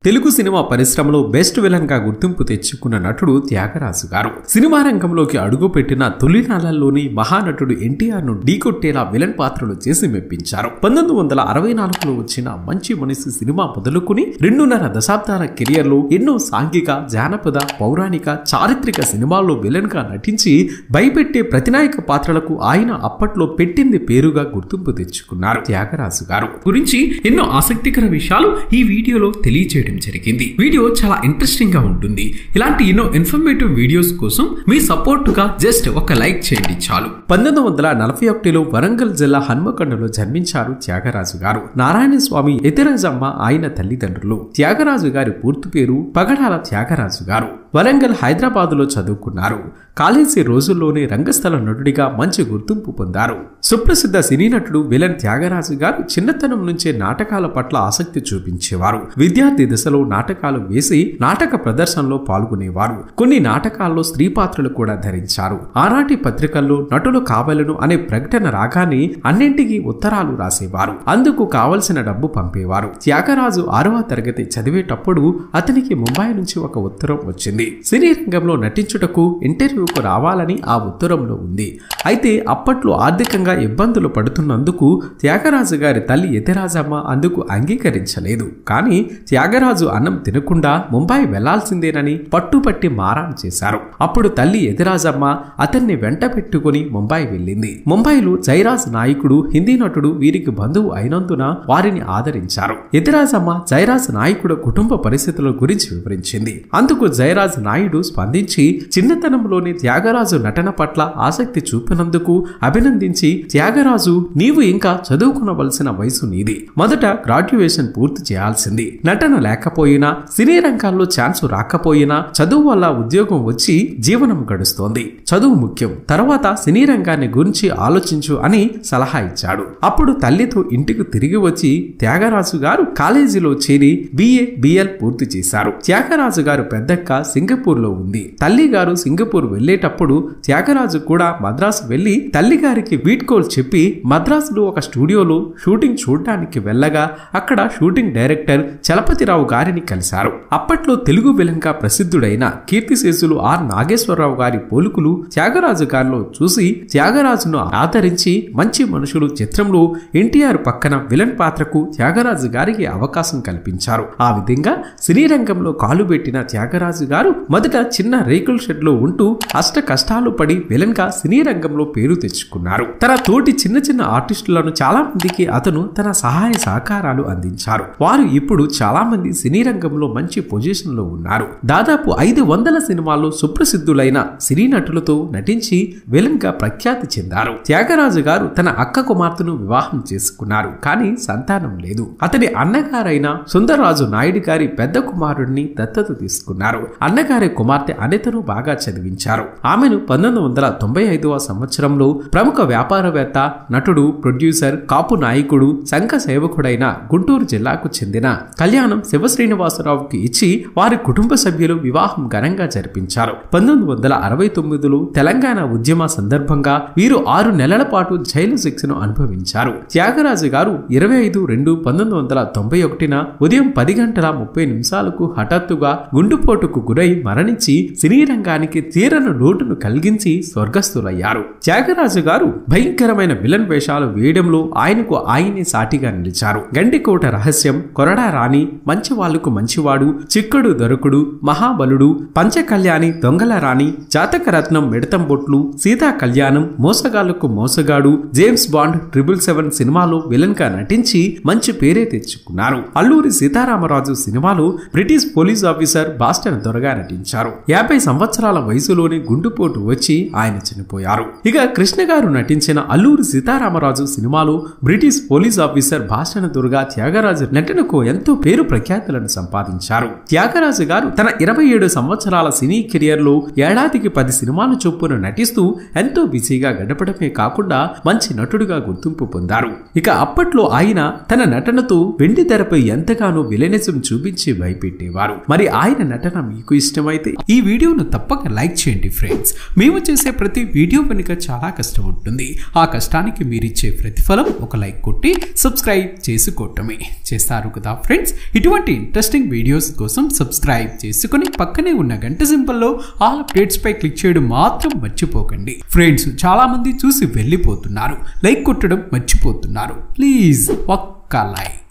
Telugu cinema పరిశ్రమలో best villain గా గుర్తింపు తెచ్చుకున్న నటుడు త్యాగరాజు గారు సినిమా రంగంలోకి అడుగుపెట్టిన తొలినాళ్లలోని మహానటుడు ఎన్టీఆర్ ను ఢీకొట్టేలా విలన్ పాత్రలు చేసి మెప్పించారు పంతొమ్మిది వందల అరవై నాలుగులో వచ్చిన మంచి మనిషి సినిమా మొదలుకుని రెండున్నర దశాబ్దాల కెరియర్ లో ఎన్నో సాంఘిక జానపద పౌరాణిక చారిత్రక సినిమాల్లో విలన్ గా నటించి భయపెట్టే ప్రతినాయక పాత్రలకు ఆయన అప్పట్లో పెట్టింది పేరుగా గుర్తింపు తెచ్చుకున్నారు త్యాగరాజు గారు గురించి ఎన్నో ఆసక్తికర విషయాలు ఈ వీడియోలో తెలియజేయడం జరిగింది వీడియో చాలా ఇంట్రెస్టింగ్ గా ఉంటుంది ఇలాంటి ఎన్నో ఇన్ఫర్మేటివ్ వీడియోస్ కోసం మీ సపోర్ట్ గా జస్ట్ ఒక లైక్ చేయండి చాలు పంతొమ్మిది వందల నలభై ఒకటిలో వరంగల్ జిల్లా హన్మకొండలో జన్మించారు త్యాగరాజు గారు నారాయణ స్వామి ఎతిరాజమ్మ ఆయన తల్లిదండ్రులు త్యాగరాజు గారి పూర్తి పేరు పగడాల త్యాగరాజు గారు వరంగల్ హైదరాబాదులో చదువుకున్నారు కాలేజీ రోజుల్లోనే రంగస్థల నటుడిగా మంచి గుర్తింపు పొందారు సుప్రసిద్ధ సినీ నటుడు విలన్ త్యాగరాజు గారు చిన్నతనం నుంచే నాటకాల పట్ల ఆసక్తి చూపించేవారు విద్యార్థి దశలో నాటకాలు వేసి నాటక ప్రదర్శనలో పాల్గొనేవారు కొన్ని నాటకాల్లో స్త్రీ పాత్రలు కూడా ధరించారు ఆనాటి పత్రికల్లో నటులు కావలను అనే ప్రకటన రాగానే అన్నింటికీ ఉత్తరాలు రాసేవారు అందుకు కావలసిన డబ్బు పంపేవారు త్యాగరాజు ఆరవ తరగతి చదివేటప్పుడు అతనికి ముంబై నుంచి ఒక ఉత్తరం వచ్చింది సినీ రంగంలో నటించుటకు ఇంటర్వ్యూకు రావాలని ఆ ఉత్తరంలో ఉంది అయితే అప్పట్లో ఆర్థికంగా ఇబ్బందులు పడుతున్నందుకు త్యాగరాజు గారి తల్లి యతిరాజమ్మ అందుకు అంగీకరించలేదు కానీ త్యాగరాజు అన్నం తినకుండా ముంబై వెళ్లాల్సిందేనని పట్టుపట్టి మారాన్ చేశారు అప్పుడు తల్లి యతిరాజమ్మ అతన్ని వెంట పెట్టుకుని ముంబై వెళ్ళింది ముంబైలో జైరాజ్ నాయకుడు హిందీ నటుడు వీరికి బంధువు అయినందున వారిని ఆదరించారు యతిరాజమ్మ జైరాజ్ నాయకుడు కుటుంబ పరిస్థితుల గురించి వివరించింది అందుకు జయరాజ్ నాయుడు స్పందించి చిన్నతనంలోని త్యాగరాజు నటన పట్ల ఆసక్తి చూపినందుకు అభినందించి త్యాగరాజు నీవు ఇంకా చదువుకునవలసిన వయసు నీది మొదట గ్రాడ్యుయేషన్ పూర్తి చేయాల్సింది నటన లేకపోయినా సినీ రంగాల్లో ఛాన్స్ రాకపోయినా చదువు వల్ల ఉద్యోగం వచ్చి జీవనం గడుస్తోంది చదువు ముఖ్యం తర్వాత సినీ రంగాన్ని గురించి ఆలోచించు అని సలహా ఇచ్చాడు అప్పుడు తల్లితో ఇంటికి తిరిగి వచ్చి త్యాగరాజు గారు కాలేజీలో చేరి బిఏ బిఎల్ పూర్తి చేశారు త్యాగరాజు గారు పెద్దక్క సింగపూర్ లో ఉంది తల్లి గారు సింగపూర్ వెళ్లేటప్పుడు త్యాగరాజు కూడా మద్రాసు వెళ్లి తల్లి గారికి వీడ్కోల్ చెప్పి మద్రాసులో ఒక స్టూడియోలో షూటింగ్ చూడటానికి వెళ్ళగా అక్కడ షూటింగ్ డైరెక్టర్ చలపతిరావు గారిని కలిశారు అప్పట్లో తెలుగు విలన్గా ప్రసిద్ధుడైన కీర్తిశేషులు ఆర్ నాగేశ్వరరావు గారి పోలుకులు త్యాగరాజు గారిలో చూసి త్యాగరాజును ఆదరించి మంచి మనుషులు చిత్రంలో ఎన్టీఆర్ పక్కన విలన్ పాత్రకు త్యాగరాజు గారికి అవకాశం కల్పించారు ఆ విధంగా సినీ రంగంలో కాలు పెట్టిన త్యాగరాజు గారు మొదట చిన్న రేకుల షెడ్ లో ఉంటూ అష్ట కష్టాలు పడి విలన్ గా సినీ రంగంలో పేరు తెచ్చుకున్నారు తన తోటి చిన్న చిన్న ఆర్టిస్టులను చాలా మందికి అతను తన సహాయ సహకారాలు అందించారు వారు ఇప్పుడు చాలా మంది సినీ రంగంలో మంచి పొజిషన్ లో ఉన్నారు దాదాపు ఐదు వందల సినిమాల్లో సుప్రసిద్ధులైన సినీ నటులతో నటించి విలన్ గా ప్రఖ్యాతి చెందారు త్యాగరాజు గారు తన అక్క కుమార్తెను వివాహం చేసుకున్నారు కానీ సంతానం లేదు అతని అన్నగారైన సుందరరాజు నాయుడు గారి పెద్ద కుమారుడిని దత్తత తీసుకున్నారు అన్నగారి కుమార్తె అనితను బాగా చదివించారు ఆమెను పంతొమ్మిది వందల తొంభై ఐదవ సంవత్సరంలో ప్రముఖ వ్యాపారవేత్త నటుడు ప్రొడ్యూసర్ కాపు నాయకుడు సంఘ సేవకుడైన గుంటూరు జిల్లాకు చెందిన కళ్యాణం శివశ్రీనివాసరావుకి ఇచ్చి వారి కుటుంబ సభ్యులు వివాహం ఘనంగా జరిపించారు పంతొమ్మిది వందల అరవై తొమ్మిదిలో తెలంగాణ ఉద్యమ సందర్భంగా వీరు ఆరు నెలల పాటు జైలు శిక్షను అనుభవించారు త్యాగరాజు గారు ఇరవై ఐదు రెండు పంతొమ్మిది వందల తొంభై ఒకటిన ఉదయం పది గంటల ముప్పై నిమిషాలకు హఠాత్తుగా గుండుపోటుకు గురై మరణించి సినీ రంగానికి తీరని లోటును కలిగించి స్వర్గస్థులయ్యారు త్యాగరాజు గారు భయంకరమైన విలన్ వేషాలు వేయడంలో ఆయనకు ఆయనే సాటిగా నిలిచారు గండికోట రహస్యం కొరడా రాణి మంచి వాళ్లకు మంచివాడు చిక్కడు దొరకుడు మహాబలుడు పంచకళ్యాణి దొంగల రాణి జాతకరత్నం మిడతం బొట్లు Sita Kalyanam Mosagallaku Mosagadu James Bond triple seven సినిమాలో విలన్ గా నటించి మంచి పేరే తెచ్చుకున్నారు అల్లూరి సీతారామరాజు సినిమాలో బ్రిటిష్ పోలీస్ ఆఫీసర్ బాస్టన్ దొరగా నటించారు యాభై సంవత్సరాల వయసులోనే గుండుపోటు వచ్చి ఆయన చనిపోయారు ఇక కృష్ణ గారు నటించిన అల్లూరి సీతారామరాజు సినిమాలో బ్రిటిష్ పోలీస్ ఆఫీసర్ బాస్టన్ దుర్గా త్యాగరాజు నటనకు ఎంతో పేరు ప్రఖ్యాతులను సంపాదించారు త్యాగరాజు గారు తన ఇరవై ఏడు సంవత్సరాల సినీ కెరియర్ లో ఏడాదికి పది సినిమాలు చొప్పున నటిస్తూ ఎంతో బిజీగా గడపడమే కాకుండా మంచి నటుడుగా గుర్తింపు పొందారు ఇక అప్పట్లో ఆయన తన నటనతో వెండి తెరపై ఎంతగానో విలనిజం చూపించి భయపెట్టేవారు మరి ఆయన నటన మీకు ఇష్టమైతే ఈ వీడియోను తప్పక లైక్ చేయండి ఫ్రెండ్స్ మేము చేసే ప్రతి వీడియో వెనుక చాలా కష్టం ఉంటుంది ఆ కష్టానికి మీరిచ్చే ప్రతిఫలం ఒక లైక్ కొట్టి సబ్స్క్రైబ్ చేసుకోవటమే చేస్తారు కదా ఫ్రెండ్స్ ఇటువంటి ఇంట్రెస్టింగ్ వీడియోస్ కోసం సబ్స్క్రైబ్ చేసుకుని పక్కనే ఉన్న గంట సింబల్లో ఆల్ అప్డేట్స్ పై క్లిక్ చేయడం మాత్రం మర్చిపోకండి ఫ్రెండ్స్ చాలా మంది చూసి వెళ్ళిపోతున్నారు లైక్ కొట్టడం మర్చిపోతున్నారు ప్లీజ్ ఒక్క లైక్